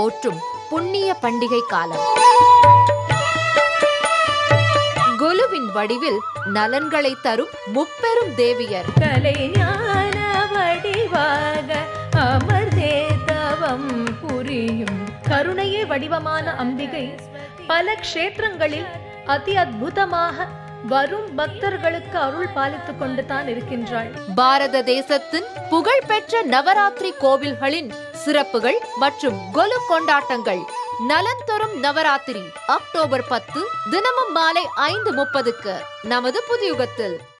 போற்றும் புண்ணிய பண்டிகை காலம் கொலுவின் வடிவில் நலன்களை தரும் முப்பெரும் தேவியர் கலைஞான வடிவாக அமர்ந்தே தவம் புரியும் கருணையே வடிவமான அம்பிகை பல க்ஷேத்திரங்களில் அதி அத்புதமாக வரும் பக்தர்களுக்கு அருள் பாலித்துக் கொண்டு தான் இருக்கின்றாள் பாரத தேசத்தின் புகழ்பெற்ற நவராத்திரி கோவில்களின் சிறப்புகள் மற்றும் கொலு கொண்டாட்டங்கள் நலன் தரும் நவராத்திரி அக்டோபர் பத்து தினமும் மாலை ஐந்து முப்பதுக்கு நமது புதியுகத்தில்